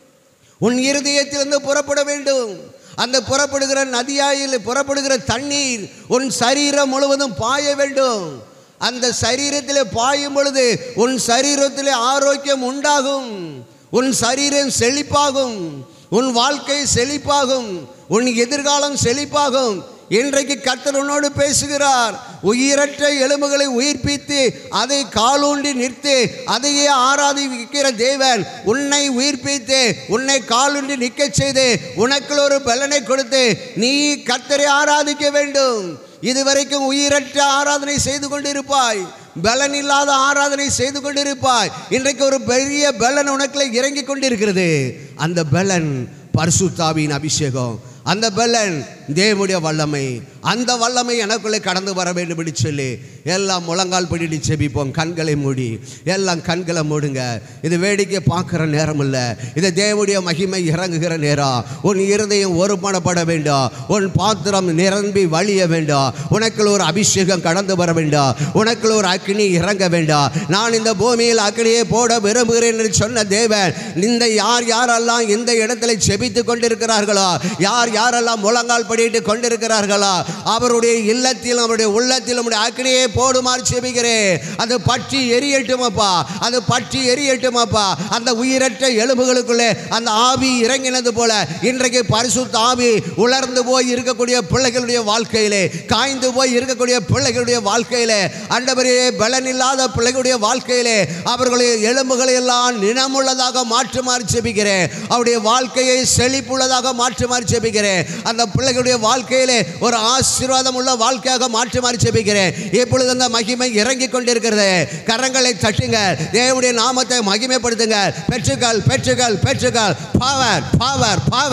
உன் இருதயத்திலிருந்து புறப்பட வேண்டும் அந்த புறப்படுகிற நதியாயில் புறப்படுகிற தண்ணீர் உன் சரீரம் முழுவதும் பாய வேண்டும் அந்த சரீரத்தில் பாயும் பொழுது உன் சரீரத்தில் ஆரோக்கியம் உண்டாகும் உன் சரீரம் செழிப்பாகும் உன் வாழ்க்கை செழிப்பாகும் உன் எதிர்காலம் செழிப்பாகும் இன்றைக்கு கர்த்தர் உன்னோடு பேசுகிறார் உயிரற்ற எலும்புகளை உயிர்ப்பித்து அதை காலூண்டி நிறுத்தி அதையே ஆராதிக்கிற தேவன் உன்னை உயிர்ப்பித்து உன்னை காலூண்டி நிற்கச் செய்து உனக்குள் ஒரு பலனை கொடுத்து நீ கர்த்தரை ஆராதிக்க வேண்டும் இதுவரைக்கும் உயிரற்ற ஆராதனை செய்து கொண்டிருப்பாய் பலன் இல்லாத ஆராதனை செய்து கொண்டிருப்பாய் இன்றைக்கு ஒரு பெரிய பலன் உனக்குள்ள இறங்கி கொண்டிருக்கிறது அந்த பலன் பரிசுத்தாவின் அபிஷேகம் அந்த பலன் தேவனுடைய வல்லமை அந்த வல்லமை எனக்குள்ளே கடந்து வர வேண்டும் என்று சொல்லி எல்லாம் முழங்கால் படிட்டு செபிப்போம் கண்களை மூடி எல்லாம் கண்களை மூடுங்க இது வேடிக்கை பார்க்குற நேரம் இல்லை இது தேவனுடைய மகிமை இறங்குகிற நேரம் உன் இருதயம் ஒருமனப்பட வேண்டும் உன் பாத்திரம் நிரம்பி வழிய வேண்டும் உனக்குள்ள ஒரு அபிஷேகம் கடந்து வர வேண்டும் உனக்குள்ள ஒரு அக்னி இறங்க வேண்டும் நான் இந்த பூமியில் அக்னியை போட விரும்புகிறேன் என்று சொன்ன தேவன் இந்த யார் யாரெல்லாம் இந்த இடத்துல செபித்து கொண்டிருக்கிறார்களோ யார் யாரெல்லாம் முழங்கால் படிட்டு கொண்டிருக்கிறார்களோ அவருடைய இல்லத்தில் அவருடைய உள்ளத்தில் நம்முடைய அக்னியை போடுமாறு செபிக்கிறேன் அது பற்றி எரியட்டும் அப்பா அது பற்றி எரியட்டும் அப்பா அந்த உயிரற்ற எலும்புகளுக்குள்ளே அந்த ஆவி இறங்கினது போல இன்றைக்கு பரிசுத்த ஆவி உலர்ந்து போய் இருக்கக்கூடிய பிள்ளைகளுடைய வாழ்க்கையிலே காய்ந்து போய் இருக்கக்கூடிய பிள்ளைகளுடைய வாழ்க்கையிலே அண்டபரே பலன் இல்லாத பிள்ளைகளுடைய வாழ்க்கையிலே அவர்களுடைய எலும்புகளை எல்லாம் நினமுள்ளதாக மாற்றுமாறு செபிக்கிறேன் அவருடைய வாழ்க்கையை செழிப்புள்ளதாக மாற்றுமாறு செபிக்கிறேன் அந்த பிள்ளைகளுடைய வாழ்க்கையிலே ஒரு ஆசீர்வாதம் உள்ள வாழ்க்கையாக மாற்றுமாறு செபிக்கிறேன் இப்பொழுது அந்த மகிமை இறங்கி கொண்டிருக்கிறது கரங்களை தட்டுங்க தேவனுடைய நாமத்தை மகிமைப்படுத்துங்க பெற்றுக்கள் பெற்றுக்கள் பெற்றுக்கள் power power power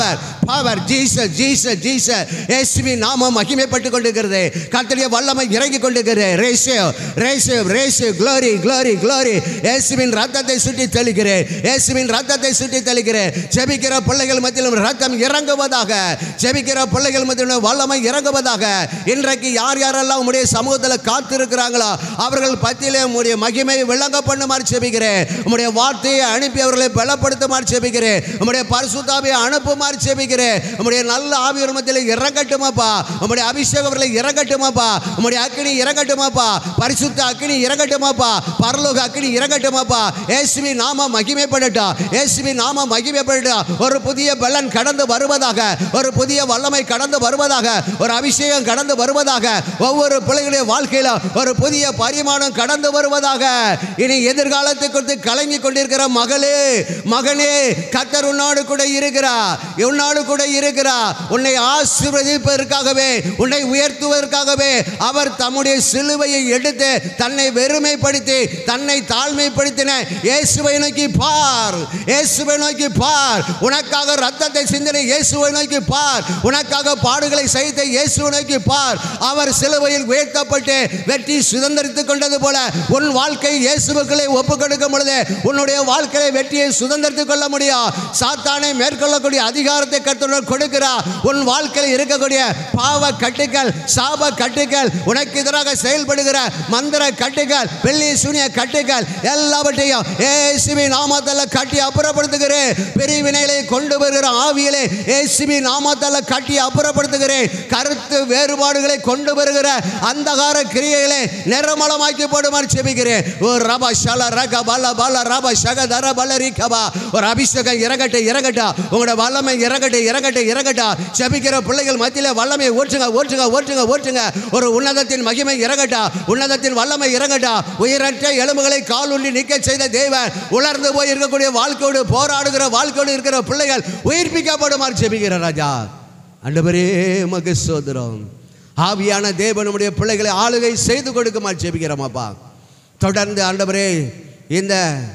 power Jesus Jesus Jesus இயேசுவின் நாமம் மகிமைப்பட்டு கொண்டிருக்கிறது கர்த்தருடைய வல்லமை இறங்கி கொண்டிருக்கிறது ரேசியோ ரேசியோ ரேசியோ க்ளோரி க்ளோரி க்ளோரி இயேசுவின் ரத்தத்தை சுற்றி தெளிக்கிறேன் இயேசுவின் ரத்தத்தை சுற்றி தெளிக்கிறேன் ஜெபிக்கிற பிள்ளைகள் மத்தியிலும் ரத்தம் இறங்குவதாக ஜெபிக்கிற பிள்ளைகள் மத்தியிலும் வல்லமை இறங்குவதாக இன்றைக்கு யார் யாரெல்லாம் உம்முடைய சமூகத்தில் காத்திருக்கிறாங்களோ அவர்கள் பத்தியிலே உம்முடைய மகிமையை விளங்க பண்ணுமாறு ஜெபிக்கிறேன் உம்முடைய வார்த்தையை அனுப்பி அவர்களை பலப்படுத்துமாறு ஜெபிக்கிறேன் உம்முடைய பரிசுத்தாவியை அனுப்புமாறு ஜெபிக்கிறேன் உம்முடைய நல்ல ஆவியர் மத்தியில் இறங்கட்டுமாப்பா உம்முடைய அபிஷேகம் அவர்களை இறங்கட்டுமாப்பா உம்முடைய அக்கினி இறங்கட்டுமாப்பா பரிசுத்த அக்கினி இறங்கட்டுமாப்பா பரலோக அக்கினி இறங்கட்டுமாப்பா இயேசுவி நாம மகிமைப்படட்டா இயேசுவி நாம மகிமைப்படட்டா ஒரு புதிய பலன் கடந்து வருவதாக ஒரு புதிய வல்லமை கடந்து வருவதாக ஒரு அபிஷேகம் கடந்து வருவதாக ஒவ்வொரு பிள்ளைகளுடைய வாழ்க்கையில ஒரு புதிய பரிமாணம் கடந்து வருவதாக இனி எதிர்காலத்தை குறித்து கலங்கி கொண்டிருக்கிற மகளே மகனே கத்தர் உன்னோடு கூட இருக்கிறா உன்னோடு கூட இருக்கிறா உன்னை ஆசீர்வதிப்பதற்காகவே உன்னை உயர்த்துவதற்காகவே அவர் தம்முடைய சிலுவையை எடுத்து தன்னை வெறுமைப்படுத்தி தன்னை தாழ்மைப்படுத்தின இயேசுவை நோக்கி பார் இயேசுவை நோக்கி பார் உனக்காக ரத்தத்தை சிந்தின இயேசுவை நோக்கி பார் உனக்காக பாடுகளை சகித்த இயேசுவை நோக்கி பார் அவர் சிலுவையில் உயர்த்தப்பட்டு வெற்றி சுதந்திரித்துக் கொண்டது போல உன் வாழ்க்கை இயேசுவுக்களை ஒப்பு கொடுக்கும் பொழுது உன்னுடைய வாழ்க்கையை வெற்றியை சுதந்திரித்துக் கொள்ள முடியும் சாத்தானை மேற்கொள்ளக்கூடிய அதிகாரத்தை கர்த்தர் கொடுக்கிறார் உன் வாழ்க்கையில் இருக்கக்கூடிய பாவ கட்டுகள் சாப கட்டுகள் உனக்கு எதிராக செயல்படுகிற மந்திர கட்டுகள் வெள்ளி சூனிய கட்டுகள் எல்லாவற்றையும் ஏசுவி நாமத்தில் கட்டி அப்புறப்படுத்துகிறேன் பிரிவினைகளை கொண்டு வருகிற ஆவியலை ஏசுவி நாமத்தில் கட்டி அப்புறப்படுத்துகிறேன் கருத்து வேறுபாடுகளை கொண்டு வருகிற அந்தகார கிரியைகளை நிறமலமாக்கி போடுமாறு செபிக்கிறேன் ஓ ரபா ஷல ரக பல பல ரப ஷக தர பல ரிகபா ஒரு அபிஷேகம் இறங்கட்டு இறங்கட்டா உங்களோட வல்லமை இறங்கட்டு இறங்கட்டு இறங்கட்டா செபிக்கிற பிள்ளைகள் மத்தியில் வல்லமை ஓற்றுங்க ஓற்றுங்க ஓற்றுங்க ஓற்றுங்க ஒரு உன்னதத்தின் மகிமை இறங்கட்டா உன்னதத்தின் வல்லமை இறங்கட்டா உயிரற்ற எலும்புகளை கால் உண்டி நிற்க செய்த தேவன் உலர்ந்து போய் இருக்கக்கூடிய வாழ்க்கையோடு போராடுகிற வாழ்க்கையோடு இருக்கிற பிள்ளைகள் உயிர்ப்பிக்கப்படுமாறு செபிக்கிற ராஜா அண்டவரே மக சோதரம் ஆவியான தேவன் நம்முடைய பிள்ளைகளை ஆளுகை செய்து கொடுக்குமாறு ஜெபிக்கிறோமாப்பா தொடர்ந்து ஆண்டவரே இந்த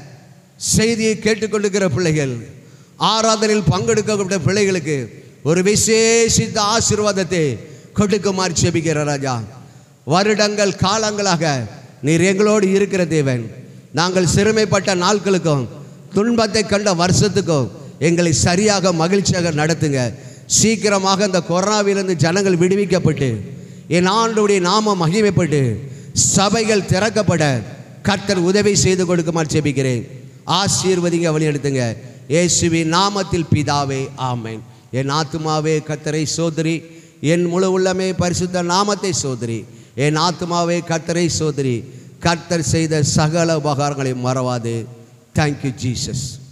செய்தியை கேட்டுக்கொண்டிருக்கிற பிள்ளைகள் ஆராதனையில் பங்கெடுக்கக்கூடிய பிள்ளைகளுக்கு ஒரு விசேஷித்த ஆசீர்வாதத்தை கொடுக்குமாறு ஜெபிக்கிற ராஜா வருடங்கள் காலங்களாக நீர் எங்களோடு இருக்கிற தேவன் நாங்கள் சிறுமைப்பட்ட நாட்களுக்கும் துன்பத்தை கண்ட வருஷத்துக்கும் எங்களை சரியாக மகிழ்ச்சியாக நடத்துங்க சீக்கிரமாக இந்த கொரோனாவிலிருந்து ஜனங்கள் விடுவிக்கப்பட்டு என் ஆண்டுடைய நாமம் மகிமைப்பட்டு சபைகள் திறக்கப்பட கர்த்தர் உதவி செய்து கொடுக்குமாறு ஜெபிக்கிறேன் ஆசீர்வதிங்க வழி எடுத்துங்க இயேசுவின் நாமத்தில் பிதாவே ஆமென் என் ஆத்துமாவே கர்த்தரை சோதரி என் முழு உள்ளமே பரிசுத்த நாமத்தை சோதரி என் ஆத்துமாவே கர்த்தரை சோதரி கர்த்தர் செய்த சகல உபகாரங்களை மறவாது தேங்க்யூ ஜீசஸ்